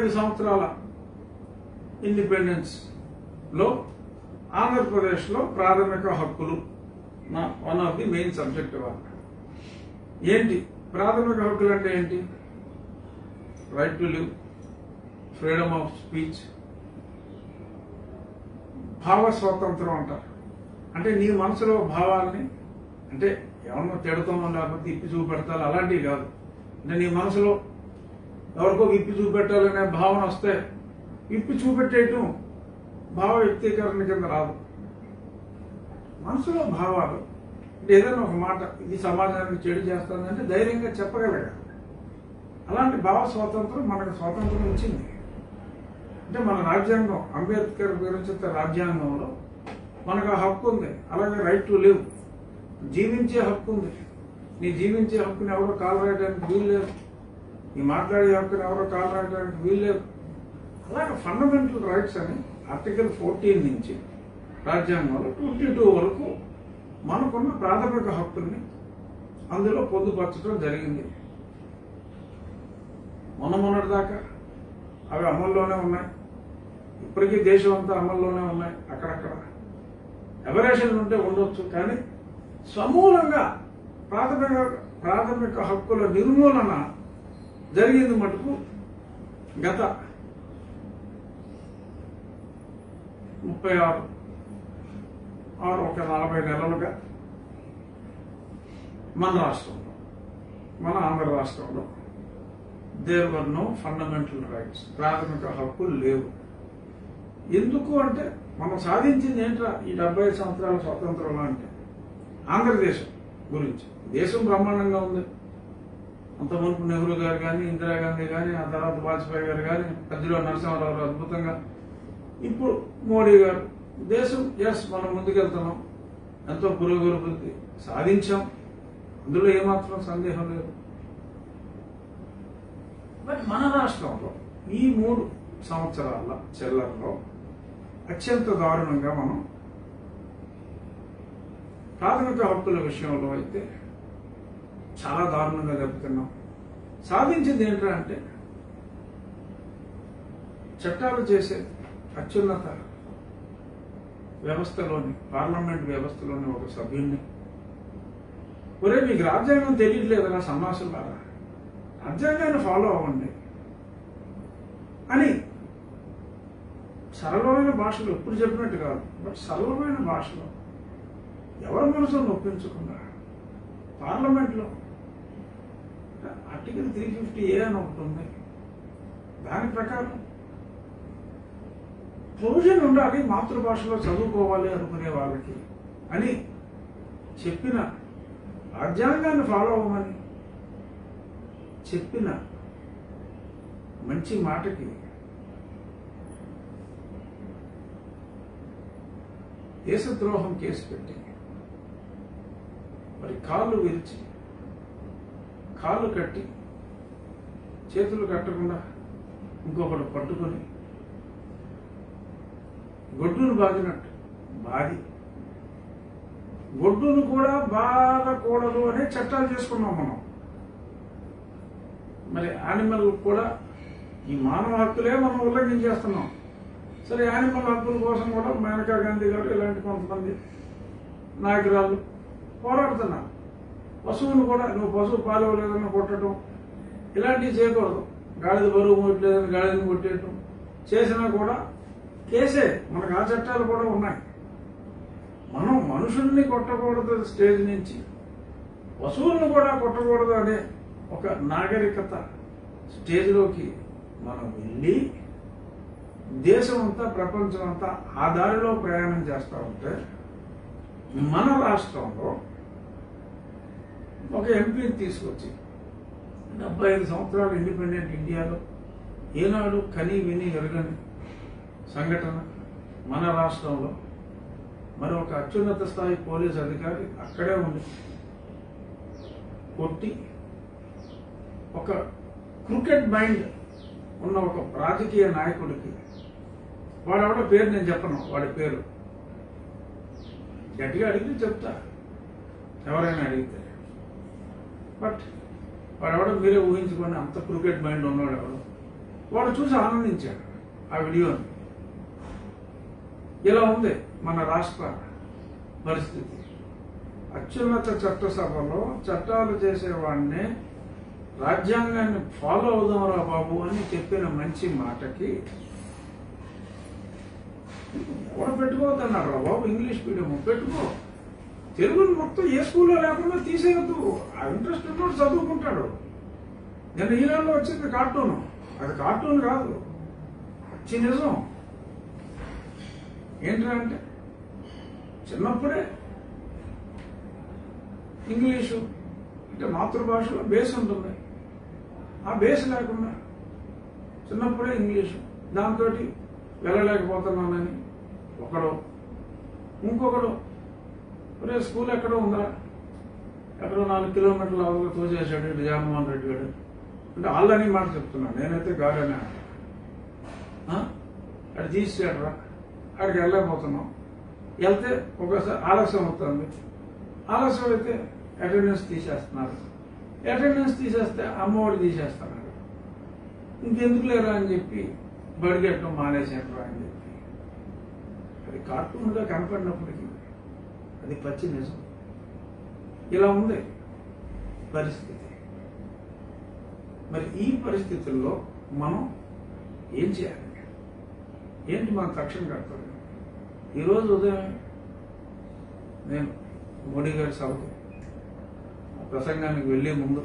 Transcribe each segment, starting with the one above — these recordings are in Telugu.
ఐదు సంవత్సరాల ఇండిపెండెన్స్ లో ఆంధ్రప్రదేశ్లో ప్రాథమిక హక్కులు నా one of the main subject వాళ్ళ ఏంటి ప్రాథమిక హక్కులు అంటే ఏంటి right to live freedom of speech భావ స్వాతంత్రం అంటారు అంటే నీ మనసులో భావాల్ని అంటే ఎవరినో తిడతామో లేకపోతే ఇప్పి చూపెడతారు అలాంటివి కాదు అంటే నీ మనసులో ఎవరికో విప్పి చూపెట్టాలనే భావన వస్తే విప్పి చూపెట్టేయటం భావ వ్యక్తీకరణ కింద రాదు మనసులో భావాలు అంటే ఏదైనా ఒక మాట ఇది సమాజానికి చెడు చేస్తుందంటే ధైర్యంగా చెప్పగలగాలి అలాంటి భావ స్వాతంత్రం మనకు స్వాతంత్రం ఇచ్చింది అంటే మన రాజ్యాంగం అంబేద్కర్ విరచిత రాజ్యాంగంలో మనకు ఆ హక్కు ఉంది అలాగే రైట్ టు లివ్ జీవించే హక్కు ఉంది నీ జీవించే హక్కుని ఎవరో కాలు రాయడానికి వీలు లేదు నీ మాట్లాడే హక్కుని ఎవరో కాలు రాయడానికి వీలు లేదు అలాగే ఫండమెంటల్ రైట్స్ అని ఆర్టికల్ ఫోర్టీన్ నుంచి రాజ్యాంగంలో ట్వంటీ టూ వరకు మనకున్న ప్రాథమిక హక్కుల్ని అందులో పొందుపరచడం జరిగింది మొన్న మొన్నటి దాకా అవి అమల్లోనే ఉన్నాయి ఇప్పటికీ దేశం అంతా అమల్లోనే ఉన్నాయి అక్కడక్కడ ఎబరేషన్లు ఉంటే ఉండొచ్చు కానీ సమూలంగా ప్రాథమిక ప్రాథమిక హక్కుల నిర్మూలన జరిగింది మటుకు గత ముప్పై ఆరు ఆరు ఒక నలభై నెలలుగా మన రాష్ట్రంలో మన ఆంధ్ర రాష్ట్రంలో there were no fundamental rights ప్రాథమిక హక్కులు లేవు ఎందుకు అంటే మనం సాధించింది ఏంట్రా ఈ డెబ్బై సంవత్సరాల స్వాతంత్రంలో అంటే ఆంధ్రదేశం గురించి దేశం బ్రహ్మాండంగా ఉంది అంత మునుపు నెహ్రూ గారు కానీ ఇందిరాగాంధీ కానీ ఆ తర్వాత వాజ్పేయి గారు కానీ మధ్యలో నరసింహారావు గారు అద్భుతంగా ఇప్పుడు మోడీ గారు దేశం ఎస్ మనం ముందుకెళ్తున్నాం ఎంతో పురోగతి సాధించాం అందులో ఏమాత్రం సందేహం లేదు బట్ మన రాష్ట్రంలో ఈ మూడు సంవత్సరాల చెల్లర్లో అత్యంత దారుణంగా మనం ప్రాథమిక హక్కుల విషయంలో అయితే చాలా దారుణంగా దెబ్బతిన్నాం సాధించింది ఏంట్రా అంటే చట్టాలు చేసే అత్యున్నత వ్యవస్థలోని పార్లమెంట్ వ్యవస్థలోని ఒక సభ్యుణ్ణి ఒరే మీకు రాజ్యాంగం తెలియట్లేదురా సన్నాసులారా రాజ్యాంగాన్ని ఫాలో అవ్వండి అని సరళమైన భాషలో ఎప్పుడు చెప్పినట్టు కాదు బట్ సరళమైన భాషలో ఎవరి మనసును నొప్పించకుండా పార్లమెంట్లో ఆర్టికల్ త్రీ ఫిఫ్టీ ఏ అని ఒకటి ఉంది దాని ప్రకారం ప్రొవిజన్ ఉండాలి మాతృభాషలో చదువుకోవాలి అనుకునే వాళ్ళకి అని చెప్పిన రాజ్యాంగాన్ని ఫాలో అవ్వమని చెప్పిన మంచి మాటకి దేశద్రోహం కేసు పెట్టి మరి కాళ్ళు విరిచి కాళ్ళు కట్టి చేతులు కట్టకుండా ఇంకొకడు పట్టుకొని గొడ్డును బాదినట్టు బాది గొడ్డును కూడా బాధకూడదు అనే చట్టాలు చేసుకున్నాం మనం మరి యానిమల్ కూడా ఈ మానవ హక్కులే మనం ఉల్లంఘించేస్తున్నాం సరే యానిమల్ హక్కుల కోసం కూడా మేనకా గాంధీ గారు ఇలాంటి కొంతమంది నాయకురాలు పోరాడుతున్నారు పశువును కూడా నువ్వు పశువు పాలవలేదని కొట్టడం ఇలాంటివి చేయకూడదు గాడిద బరువు మోయట్లేదని గాడిదని కొట్టేయటం చేసినా కూడా కేసే మనకు ఆ చట్టాలు కూడా ఉన్నాయి మనం మనుషుల్ని కొట్టకూడదు స్టేజ్ నుంచి పశువులను కూడా కొట్టకూడదు అనే ఒక నాగరికత స్టేజ్లోకి మనం వెళ్ళి దేశం అంతా ప్రపంచం అంతా ఆ దారిలో ప్రయాణం చేస్తూ ఉంటే మన రాష్ట్రంలో ఒక ఎంపీని తీసుకొచ్చి డెబ్బై ఐదు సంవత్సరాలు ఇండిపెండెంట్ ఇండియాలో ఏనాడు కని విని ఎరగని సంఘటన మన రాష్ట్రంలో మరి ఒక అత్యున్నత స్థాయి పోలీస్ అధికారి అక్కడే ఉండి కొట్టి ఒక క్రికెట్ మైండ్ ఉన్న ఒక రాజకీయ నాయకుడికి వాడెవడ పేరు నేను చెప్పను వాడి పేరు గట్టిగా అడిగితే చెప్తా ఎవరైనా అడిగితే బట్ వాడెవడో మీరే ఊహించుకోండి అంత క్రికెట్ మైండ్ ఉన్నాడు ఎవడు వాడు చూసి ఆనందించాడు ఆ వీడియోని ఇలా ఉంది మన రాష్ట్ర పరిస్థితి అత్యున్నత చట్టసభలో చట్టాలు చేసేవాడిని రాజ్యాంగాన్ని ఫాలో అవుదాంరా బాబు అని చెప్పిన మంచి మాటకి కూడా పెట్టుకోవద్దన్నారు రా బాబు ఇంగ్లీష్ మీడియం పెట్టుకో తెలుగుని మొత్తం ఏ స్కూల్లో లేకుండా తీసేయద్దు ఆ ఇంట్రెస్ట్ ఉన్నోడు చదువుకుంటాడు నేను ఈనాడులో వచ్చింది కార్టూన్ అది కార్టూన్ కాదు వచ్చి నిజం ఏంటంటే చిన్నప్పుడే ఇంగ్లీషు అంటే మాతృభాషలో బేస్ ఉంటుంది ఆ బేస్ లేకుండా చిన్నప్పుడే ఇంగ్లీషు దాంతో వెళ్ళలేకపోతున్నానని ఒకడు ఇంకొకడు ఒరే స్కూల్ ఎక్కడో ఉందా ఎక్కడో నాలుగు కిలోమీటర్ల అవతల తోచేశాడు ఇటు జగన్మోహన్ రెడ్డి గారు అంటే వాళ్ళని మాట చెప్తున్నాను నేనైతే గాడనే అంట. ఆ? అటు తీసాడు రా అక్కడికి వెళ్ళలేకపోతున్నాం వెళ్తే ఒకసారి ఆలస్యం అవుతుంది ఆలస్యం అయితే అటెండెన్స్ తీసేస్తున్నారు అటెండెన్స్ తీసేస్తే అమ్మఒడి తీసేస్తున్నారు ఇంకెందుకు లేరా అని చెప్పి బడిగట్టడం మానేసాడు అని చెప్పి అది కార్టూన్గా కనపడినప్పటికీ అది పచ్చి నిజం ఇలా ఉంది పరిస్థితి మరి ఈ పరిస్థితుల్లో మనం ఏం చేయాలి ఏంటి మన తక్షణ కర్తవ్యం ఈరోజు ఉదయం నేను మోడీ గారి సభకు ఆ ప్రసంగానికి వెళ్లే ముందు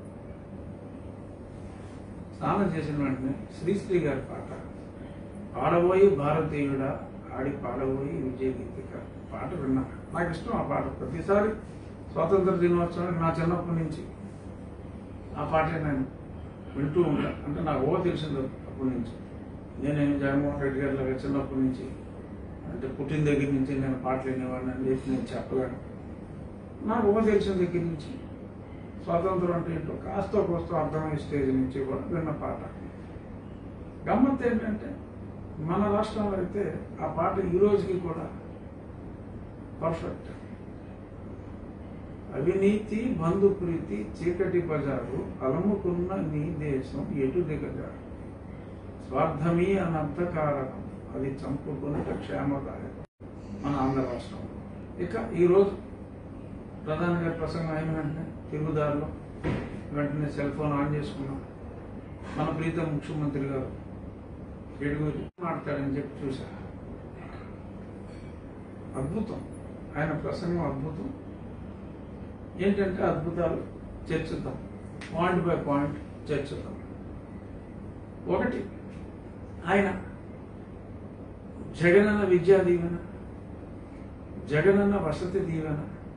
స్నానం చేసిన వెంటనే శ్రీశ్రీ గారి పాట పాడబోయి భారతీయుడా ఆడి పాడబోయి విజయ గీతిక పాట విన్నా నాకు ఇష్టం ఆ పాట ప్రతిసారి స్వాతంత్ర దినోత్సవానికి నా చిన్నప్పటి నుంచి ఆ పాటే నేను వింటూ ఉంటా అంటే నాకు ఓ తెలిసింది అప్పటి నుంచి నేనేమి జగన్మోహన్ రెడ్డి గారి లాగా చిన్నప్పటి నుంచి అంటే పుట్టిన దగ్గర నుంచి నేను పాటలు వినేవాడిని అని చెప్పి నేను చెప్పలేను నాకు ఊహ తెలిసిన దగ్గర నుంచి స్వాతంత్రం అంటే ఏంటో కాస్త కోస్తో అర్థమయ్యే స్టేజ్ నుంచి కూడా విన్న పాట గమ్మత్ ఏంటంటే మన రాష్ట్రంలో అయితే ఆ పాట ఈ రోజుకి కూడా పర్ఫెక్ట్ అవినీతి బంధు ప్రీతి చీకటి బజారు అలముకున్న నీ దేశం ఎటు దిగజారు స్వార్థమీ అనంత కారణం అది చంపుకున్న క్షేమదాయకం మన ఆంధ్ర రాష్ట్రంలో ఇక ఈరోజు ప్రధాని గారి ప్రసంగం అయిన వెంటనే తిరుగుదారిలో వెంటనే సెల్ ఫోన్ ఆన్ చేసుకున్నాం మన ప్రీతం ముఖ్యమంత్రి గారు ఏడుగురు మాట్లాడని చెప్పి చూశా అద్భుతం ఆయన ప్రసంగం అద్భుతం ఏంటంటే అద్భుతాలు చర్చిద్దాం పాయింట్ బై పాయింట్ చర్చిద్దాం ఒకటి ఆయన జగనన్న విద్యా దీవెన జగనన్న వసతి దీవెన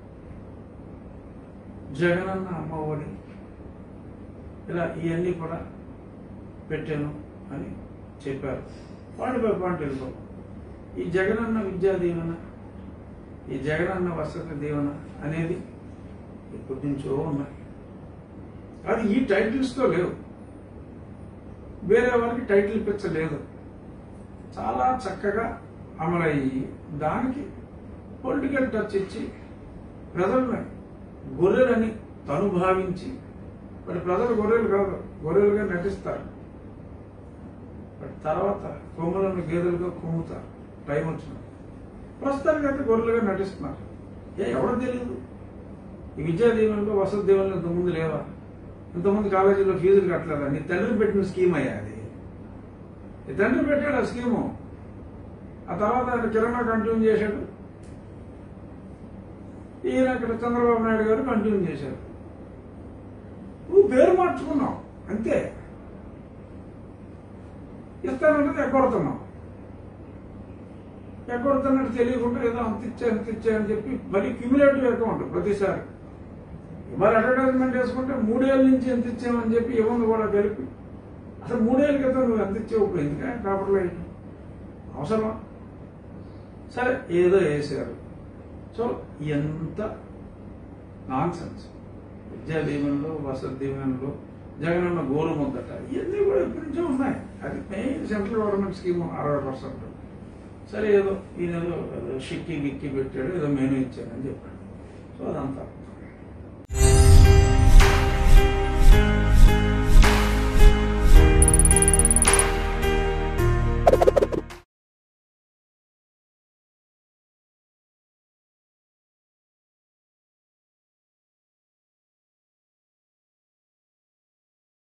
జగనన్న అమ్మఒడి ఇలా ఇవన్నీ కూడా పెట్టాను అని చెప్పారు పాయింట్ బై పాయింట్ వెళ్ళిపో ఈ జగనన్న విద్యా దీవెన ఈ జగనన్న వసతి దీవెన అనేది ఎప్పటి నుంచో ఉన్నాయి అది ఈ టైటిల్స్తో లేవు వేరే వారికి టైటిల్ ఇప్పించలేదు చాలా చక్కగా అమలయ్యి దానికి పొలిటికల్ టచ్ ఇచ్చి ప్రజల్ని గొర్రెలని తను భావించి మరి ప్రజలు గొర్రెలు కాదు గొర్రెలుగా నటిస్తారు బట్ తర్వాత కొమ్ములను గేదెలుగా కొమ్ముతారు టైం వచ్చిన ప్రస్తుతానికి అయితే గొర్రెలుగా నటిస్తున్నారు ఏ ఎవడో తెలియదు ఈ విద్యా దీవెనలో వసతి దీవెనలో ఇంతకుముందు లేవా ఇంతకుముందు కాలేజీలో ఫీజులు కట్టలేదా నీ తండ్రి పెట్టిన స్కీమ్ అయ్యా అది నీ తండ్రి పెట్టాడు ఆ స్కీము ఆ తర్వాత ఆయన కిరణా కంటిన్యూ చేశాడు ఈయన ఇక్కడ చంద్రబాబు నాయుడు గారు కంటిన్యూ చేశారు నువ్వు పేరు మార్చుకున్నావు అంతే ఇస్తానంటే ఎగ్గొడుతున్నావు ఎగ్గొడుతున్నట్టు తెలియకుండా ఏదో అంత ఇచ్చా అంత ఇచ్చా అని చెప్పి మరీ క్యూములేటివ్ అకౌంట్ ప్రతిసారి మరి అడ్వర్టైజ్మెంట్ వేసుకుంటే మూడేళ్ళ నుంచి ఎంత ఇచ్చామని చెప్పి ఇవ్వండి కూడా కలిపి అసలు మూడేళ్ళ క్రితం నువ్వు ఎంత ఇచ్చావు ఇప్పుడు ఎందుకంటే కాపర్లో అవసరమా సరే ఏదో వేసారు సో ఎంత నాన్ సెన్స్ విద్యా దీవెనలో వసతి దీవెనలో జగనన్న గోరు ముద్దట ఇవన్నీ కూడా ఎప్పటి నుంచో ఉన్నాయి అది మెయిన్ సెంట్రల్ గవర్నమెంట్ స్కీమ్ అరవై పర్సెంట్ సరే ఏదో ఈయన ఏదో షిక్కి గిక్కి పెట్టాడు ఏదో మెనూ ఇచ్చాడని చెప్పాడు సో అదంతా